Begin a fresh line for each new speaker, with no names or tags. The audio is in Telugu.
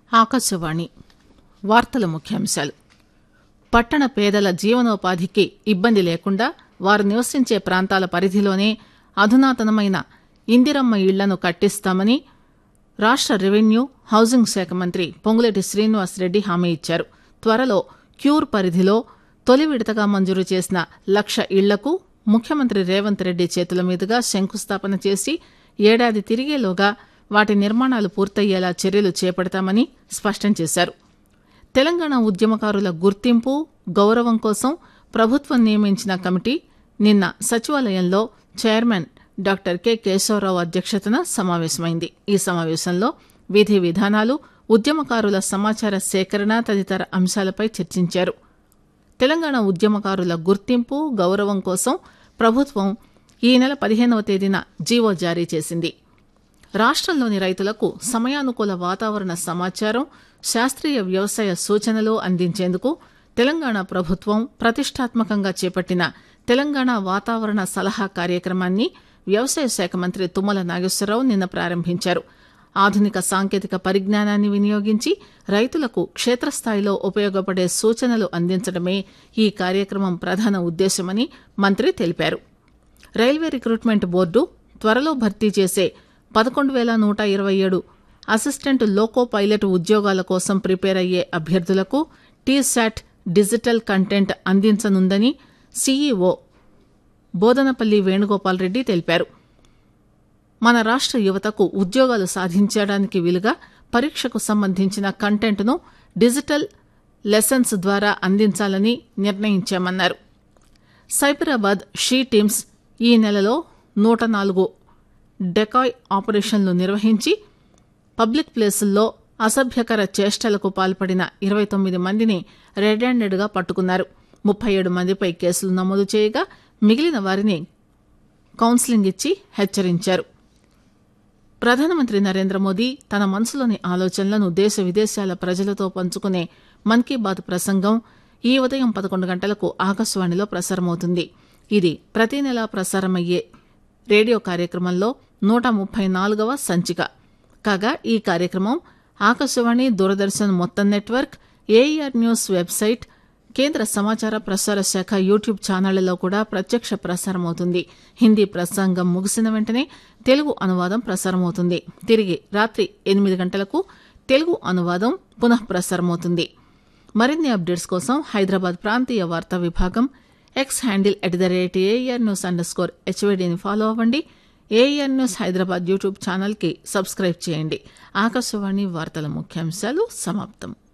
ఆకాశవాణి వార్తల ముఖ్యాంశాలు పట్టణ పేదల జీవనోపాధికి ఇబ్బంది లేకుండా వారు నివసించే ప్రాంతాల పరిధిలోనే అధునాతనమైన ఇందిరమ్మ ఇళ్లను కట్టిస్తామని రాష్ట రెవెన్యూ హౌసింగ్ శాఖ మంత్రి పొంగులేటి శ్రీనివాసరెడ్డి హామీ ఇచ్చారు త్వరలో క్యూర్ పరిధిలో తొలి విడతగా మంజూరు చేసిన లక్ష ఇళ్లకు ముఖ్యమంత్రి రేవంత్ రెడ్డి చేతుల మీదుగా శంకుస్థాపన చేసి ఏడాది తిరిగేలోగా వాటి నిర్మాణాలు పూర్తయ్యేలా చర్యలు చేపడతామని స్పష్టం చేశారు తెలంగాణ ఉద్యమకారుల గుర్తింపు గౌరవం కోసం ప్రభుత్వం నియమించిన కమిటీ నిన్న సచివాలయంలో చైర్మన్ డాక్టర్ కె కేశవరావు అధ్యక్షతన సమావేశమైంది ఈ సమావేశంలో విధి విధానాలు ఉద్యమకారుల సమాచార సేకరణ తదితర అంశాలపై చర్చించారు తెలంగాణ ఉద్యమకారుల గుర్తింపు గౌరవం కోసం ప్రభుత్వం ఈ నెల పదిహేనవ తేదీన జీవో జారీ చేసింది రాష్టంలోని రైతులకు సమయానుకూల వాతావరణ సమాచారం శాస్త్రీయ వ్యవసాయ సూచనలు అందించేందుకు తెలంగాణ ప్రభుత్వం ప్రతిష్టాత్మకంగా చేపట్టిన తెలంగాణ వాతావరణ సలహా కార్యక్రమాన్ని వ్యవసాయ శాఖ మంత్రి తుమ్మల నాగేశ్వరరావు నిన్న ప్రారంభించారు ఆధునిక సాంకేతిక పరిజ్ఞానాన్ని వినియోగించి రైతులకు క్షేత్రస్థాయిలో ఉపయోగపడే సూచనలు అందించడమే ఈ కార్యక్రమం ప్రధాన ఉద్దేశమని మంత్రి తెలిపారు రైల్వే రిక్రూట్మెంట్ బోర్డు త్వరలో భర్తీ చేసే పదకొండు వేల నూట ఇరవై ఏడు అసిస్టెంట్ లోకో పైలట్ ఉద్యోగాల కోసం ప్రిపేర్ అయ్యే అభ్యర్థులకు టీశాట్ డిజిటల్ కంటెంట్ అందించనుందని సీఈఓ బోదనపల్లి వేణుగోపాల్ రెడ్డి తెలిపారు మన రాష్ట యువతకు ఉద్యోగాలు సాధించడానికి వీలుగా పరీక్షకు సంబంధించిన కంటెంట్ను డిజిటల్ లెసన్స్ ద్వారా అందించాలని నిర్ణయించామన్నారు సైబరాబాద్ షీ టీమ్స్ ఈ నెలలో నూట నాలుగు డెకాయ్ ఆపరేషన్లు నిర్వహించి పబ్లిక్ ప్లేసుల్లో అసభ్యకర చేష్టలకు పాల్పడిన ఇరవై తొమ్మిది మందిని రెడ్ హ్యాండెడ్గా పట్టుకున్నారు ముప్పై ఏడు మందిపై కేసులు నమోదు చేయగా మిగిలిన వారిని కౌన్సిలింగ్ ఇచ్చి హెచ్చరించారు ప్రధానమంత్రి నరేంద్ర మోదీ తన మనసులోని ఆలోచనలను దేశ విదేశాల ప్రజలతో పంచుకునే మన్ కీ బాత్ ప్రసంగం ఈ ఉదయం పదకొండు గంటలకు ఆకాశవాణిలో ప్రసారమవుతుంది ఇది ప్రతి నెలా ప్రసారమయ్యే రేడియో కార్యక్రమంలో నూట ముప్పై నాలుగవ సంచిక కాగా ఈ కార్యక్రమం ఆకాశవాణి దూరదర్శన్ మొత్తం నెట్వర్క్ ఏఈఆర్ న్యూస్ వెబ్సైట్ కేంద్ర సమాచార ప్రసార శాఖ యూట్యూబ్ ఛానళ్లలో కూడా ప్రత్యక్ష ప్రసారమవుతుంది హిందీ ప్రసంగం ముగిసిన వెంటనే తెలుగు అనువాదం ప్రసారమవుతుంది తిరిగి రాత్రి ఎనిమిది గంటలకు తెలుగు అనువాదం పునః ప్రసారమవుతుంది మరిన్ని అప్డేట్స్ కోసం హైదరాబాద్ ప్రాంతీయ వార్తా విభాగం X handle at the rate AR news under score హెచ్వైడీని ఫాలో అవ్వండి ఏఆర్ న్యూస్ హైదరాబాద్ యూట్యూబ్ ఛానల్కి సబ్స్క్రైబ్ చేయండి ఆకాశవాణి వార్తల ముఖ్యాంశాలు సమాప్తం